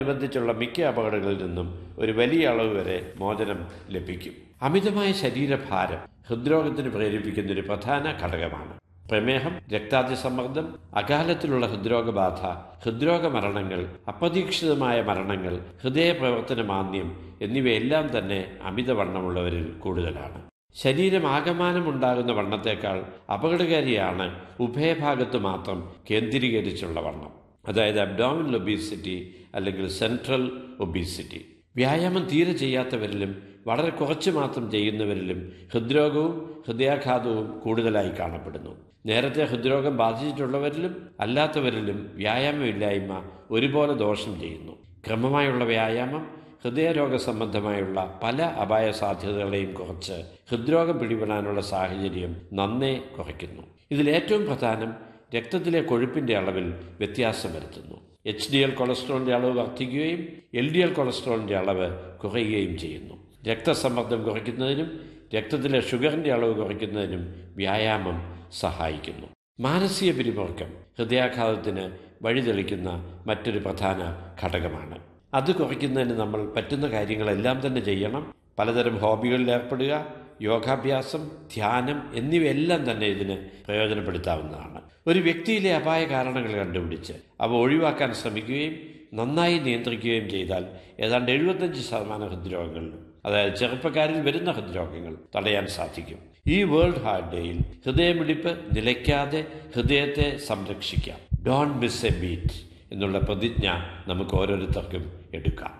അനുബന്ധിച്ചുള്ള മിക്ക അപകടങ്ങളിൽ നിന്നും ഒരു വലിയ അളവ് വരെ മോചനം ലഭിക്കും അമിതമായ ശരീരഭാരം ഹൃദ്രോഗത്തിന് പ്രേരിപ്പിക്കുന്ന ഒരു പ്രധാന ഘടകമാണ് പ്രമേഹം രക്താതിസമ്മർദ്ദം അകാലത്തിലുള്ള ഹൃദ്രോഗബാധ ഹൃദ്രോഗ മരണങ്ങൾ അപ്രതീക്ഷിതമായ മരണങ്ങൾ ഹൃദയപ്രവർത്തന മാന്ദ്യം എന്നിവയെല്ലാം തന്നെ അമിതവണ്ണമുള്ളവരിൽ കൂടുതലാണ് ശരീരം ആകമാനമുണ്ടാകുന്ന വണ്ണത്തേക്കാൾ അപകടകാരിയാണ് ഉഭയഭാഗത്ത് മാത്രം കേന്ദ്രീകരിച്ചുള്ള വണ്ണം അതായത് അബ്ഡോമിനൽ ഒബീസിറ്റി അല്ലെങ്കിൽ സെൻട്രൽ ഒബീസിറ്റി വ്യായാമം തീരെ ചെയ്യാത്തവരിലും വളരെ കുറച്ച് മാത്രം ചെയ്യുന്നവരിലും ഹൃദ്രോഗവും ഹൃദയാഘാതവും കൂടുതലായി കാണപ്പെടുന്നു നേരത്തെ ഹൃദ്രോഗം ബാധിച്ചിട്ടുള്ളവരിലും അല്ലാത്തവരിലും വ്യായാമമില്ലായ്മ ഒരുപോലെ ദോഷം ചെയ്യുന്നു ക്രമമായുള്ള വ്യായാമം ഹൃദയരോഗ സംബന്ധമായുള്ള പല അപായ സാധ്യതകളെയും കുറച്ച് ഹൃദ്രോഗം പിടിപെടാനുള്ള സാഹചര്യം നന്നേ കുറയ്ക്കുന്നു ഇതിൽ ഏറ്റവും പ്രധാനം രക്തത്തിലെ കൊഴുപ്പിന്റെ അളവിൽ വ്യത്യാസം വരുത്തുന്നു എച്ച് ഡി എൽ കൊളസ്ട്രോളിന്റെ അളവ് വർദ്ധിക്കുകയും എൽ ഡി എൽ കൊളസ്ട്രോളിന്റെ അളവ് കുറയുകയും ചെയ്യുന്നു രക്തസമ്മർദ്ദം കുറയ്ക്കുന്നതിനും രക്തത്തിലെ ഷുഗറിന്റെ അളവ് കുറയ്ക്കുന്നതിനും വ്യായാമം സഹായിക്കുന്നു മാനസിക പിരിമുറുക്കം ഹൃദയാഘാതത്തിന് വഴിതെളിക്കുന്ന മറ്റൊരു പ്രധാന ഘടകമാണ് അത് കുറയ്ക്കുന്നതിന് നമ്മൾ പറ്റുന്ന കാര്യങ്ങളെല്ലാം തന്നെ ചെയ്യണം പലതരം ഹോബികളിൽ ഏർപ്പെടുക യോഗാഭ്യാസം ധ്യാനം എന്നിവയെല്ലാം തന്നെ ഇതിന് പ്രയോജനപ്പെടുത്താവുന്നതാണ് ഒരു വ്യക്തിയിലെ അപായ കാരണങ്ങൾ കണ്ടുപിടിച്ച് അവ ഒഴിവാക്കാൻ ശ്രമിക്കുകയും നന്നായി നിയന്ത്രിക്കുകയും ചെയ്താൽ ഏതാണ്ട് എഴുപത്തഞ്ച് ശതമാനം ഹൃദ്രോഗങ്ങളിലും അതായത് ചെറുപ്പക്കാരിൽ വരുന്ന ഹൃദ്രോഗങ്ങൾ തടയാൻ സാധിക്കും ഈ വേൾഡ് ഹാർട്ട് ഡേയിൽ ഹൃദയമിടിപ്പ് നിലയ്ക്കാതെ ഹൃദയത്തെ സംരക്ഷിക്കാം ഡോണ്ട് മിസ് എ ബീറ്റ് എന്നുള്ള പ്രതിജ്ഞ നമുക്ക് ഓരോരുത്തർക്കും എടുക്കാം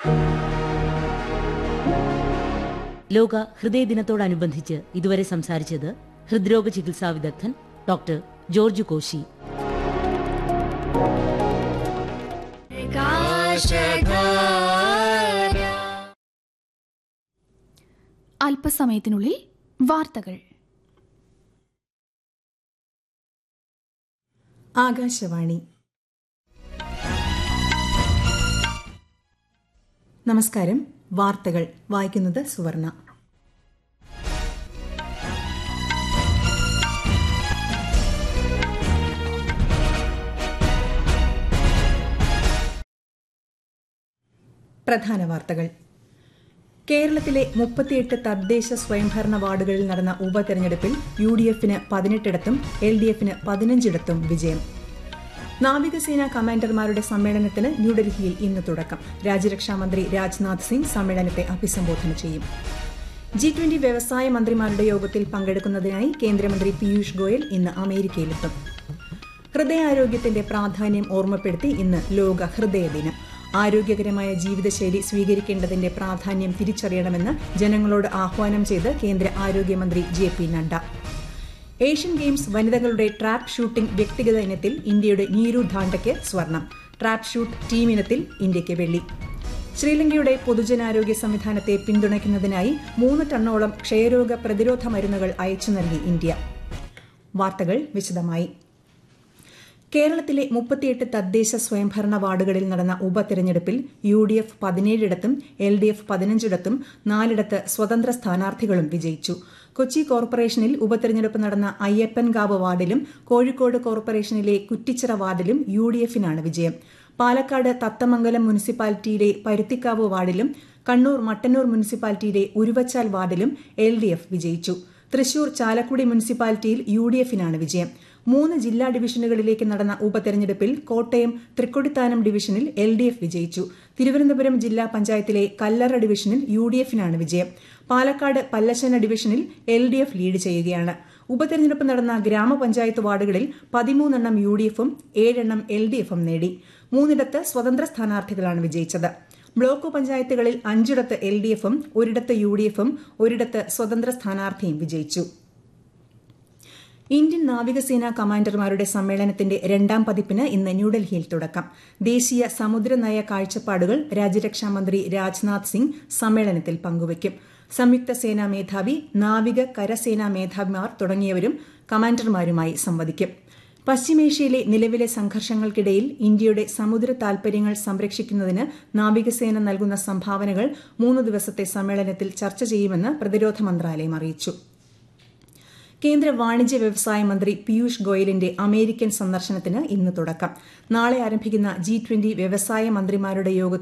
ലോക ഹൃദയ ദിനത്തോടനുബന്ധിച്ച് ഇതുവരെ സംസാരിച്ചത് ഹൃദ്രോഗ ചികിത്സാ വിദഗ്ധൻ ഡോക്ടർ ജോർജ് കോശി അല്പസമയത്തിനുള്ളിൽ വാർത്തകൾ ആകാശവാണി നമസ്കാരം വാർത്തകൾ വായിക്കുന്നത് സുവർണ പ്രധാന വാർത്തകൾ കേരളത്തിലെ മുപ്പത്തിയെട്ട് തദ്ദേശ സ്വയംഭരണ വാർഡുകളിൽ നടന്ന ഉപതെരഞ്ഞെടുപ്പിൽ യു ഡി എഫിന് പതിനെട്ടിടത്തും എൽ ഡി എഫിന് പതിനഞ്ചിടത്തും വിജയം നാവികസേനാ കമാൻഡർമാരുടെ സമ്മേളനത്തിന് ന്യൂഡൽഹിയിൽ ഇന്ന് തുടക്കം രാജ്യരക്ഷാമന്ത്രി രാജ്നാഥ് സിംഗ് സമ്മേളനത്തെ അഭിസംബോധന ചെയ്യും ജി ട്വന്റി വ്യവസായ മന്ത്രിമാരുടെ യോഗത്തിൽ പങ്കെടുക്കുന്നതിനായി കേന്ദ്രമന്ത്രി പീയൂഷ് ഗോയൽ ഇന്ന് അമേരിക്കയിലെത്തും ഹൃദയാരോഗ്യത്തിന്റെ പ്രാധാന്യം ഓർമ്മപ്പെടുത്തി ഇന്ന് ലോക ഹൃദയ ദിനം ആരോഗ്യകരമായ ജീവിതശൈലി സ്വീകരിക്കേണ്ടതിന്റെ പ്രാധാന്യം തിരിച്ചറിയണമെന്ന് ജനങ്ങളോട് ആഹ്വാനം ചെയ്ത് കേന്ദ്ര ആരോഗ്യമന്ത്രി J P Nadda Asian Games വനിതകളുടെ ട്രാപ്പ് ഷൂട്ടിംഗ് വ്യക്തിഗത ഇനത്തിൽ ഇന്ത്യയുടെ നീരു ധാണ്ടയ്ക്ക് സ്വർണം ട്രാപ്പ് ഷൂട്ട് ടീം ഇനത്തിൽ ഇന്ത്യയ്ക്ക് വെള്ളി ശ്രീലങ്കയുടെ പൊതുജനാരോഗ്യ സംവിധാനത്തെ പിന്തുണയ്ക്കുന്നതിനായി മൂന്ന് ടണ്ണോളം ക്ഷയരോഗ പ്രതിരോധ മരുന്നുകൾ അയച്ചു നൽകി ഇന്ത്യ വാർത്തകൾ വിശദമായി കേരളത്തിലെ മുപ്പത്തിയെട്ട് തദ്ദേശ സ്വയംഭരണ വാർഡുകളിൽ നടന്ന ഉപതെരഞ്ഞെടുപ്പിൽ യു ഡി എഫ് പതിനേഴിടത്തും എൽ ഡി എഫ് പതിനഞ്ചിടത്തും നാലിടത്ത് സ്വതന്ത്ര സ്ഥാനാർത്ഥികളും വിജയിച്ചു കൊച്ചി കോർപ്പറേഷനിൽ ഉപതെരഞ്ഞെടുപ്പ് നടന്ന അയ്യപ്പൻകാവ് വാർഡിലും കോഴിക്കോട് കോർപ്പറേഷനിലെ കുറ്റിച്ചിറ വാർഡിലും യു ഡി എഫിനാണ് വിജയം പാലക്കാട് തത്തമംഗലം മുനിസിപ്പാലിറ്റിയിലെ പരുത്തിക്കാവ് വാർഡിലും കണ്ണൂർ മട്ടന്നൂർ മുനിസിപ്പാലിറ്റിയിലെ ഉരുവച്ചാൽ വാർഡിലും എൽ ഡി എഫ് വിജയിച്ചു തൃശൂർ ചാലക്കുടി മുനിസിപ്പാലിറ്റിയിൽ യു ഡി എഫിനാണ് വിജയം മൂന്ന് ജില്ലാ ഡിവിഷനുകളിലേക്ക് നടന്ന ഉപതെരഞ്ഞെടുപ്പിൽ കോട്ടയം തൃക്കൊടിത്താനം ഡിവിഷനിൽ എൽ ഡി എഫ് വിജയിച്ചു തിരുവനന്തപുരം ജില്ലാ പഞ്ചായത്തിലെ കല്ലറ ഡിവിഷനിൽ യു ഡി എഫിനാണ് വിജയം പാലക്കാട് പല്ലശ്ശന ഡിവിഷനിൽ എൽ ഡി എഫ് ലീഡ് ചെയ്യുകയാണ് ഉപതെരഞ്ഞെടുപ്പ് നടന്ന ഗ്രാമപഞ്ചായത്ത് വാർഡുകളിൽ പതിമൂന്നെണ്ണം യു ഡി എഫും ഏഴെണ്ണം എൽ ഡി എഫും നേടി മൂന്നിടത്ത് സ്വതന്ത്ര സ്ഥാനാർത്ഥികളാണ് വിജയിച്ചത് ബ്ലോക്ക് പഞ്ചായത്തുകളിൽ അഞ്ചിടത്ത് എൽ ഡി എഫും ഒരിടത്ത് യു ഡി എഫും ഒരിടത്ത് സ്വതന്ത്ര സ്ഥാനാർത്ഥിയും വിജയിച്ചു ഇന്ത്യൻ നാവികസേനാ കമാൻഡർമാരുടെ സമ്മേളനത്തിന്റെ രണ്ടാം പതിപ്പിന് ഇന്ന് ന്യൂഡൽഹിയിൽ തുടക്കം ദേശീയ സമുദ്രനയ കാഴ്ചപ്പാടുകൾ രാജ്യരക്ഷാമന്ത്രി രാജ്നാഥ് സിംഗ് സമ്മേളനത്തിൽ പങ്കുവയ്ക്കും സംയുക്ത സേനാ മേധാവി നാവിക കരസേനാ മേധാവിമാർ തുടങ്ങിയവരും കമാൻഡർമാരുമായി സംവദിക്കും പശ്ചിമേഷ്യയിലെ നിലവിലെ സംഘർഷങ്ങൾക്കിടയിൽ ഇന്ത്യയുടെ സമുദ്ര താൽപര്യങ്ങൾ സംരക്ഷിക്കുന്നതിന് നാവികസേന നൽകുന്ന സംഭാവനകൾ മൂന്ന് ദിവസത്തെ സമ്മേളനത്തിൽ ചർച്ച ചെയ്യുമെന്ന് പ്രതിരോധ മന്ത്രാലയം അറിയിച്ചു കേന്ദ്ര വാണിജ്യ വ്യവസായ മന്ത്രി പീയൂഷ് ഗോയലിന്റെ അമേരിക്കൻ സന്ദർശനത്തിന് ഇന്ന് തുടക്കം നാളെ ആരംഭിക്കുന്ന ജി ട്വന്റി വ്യവസായ മന്ത്രിമാരുടെ യോഗത്തിൽ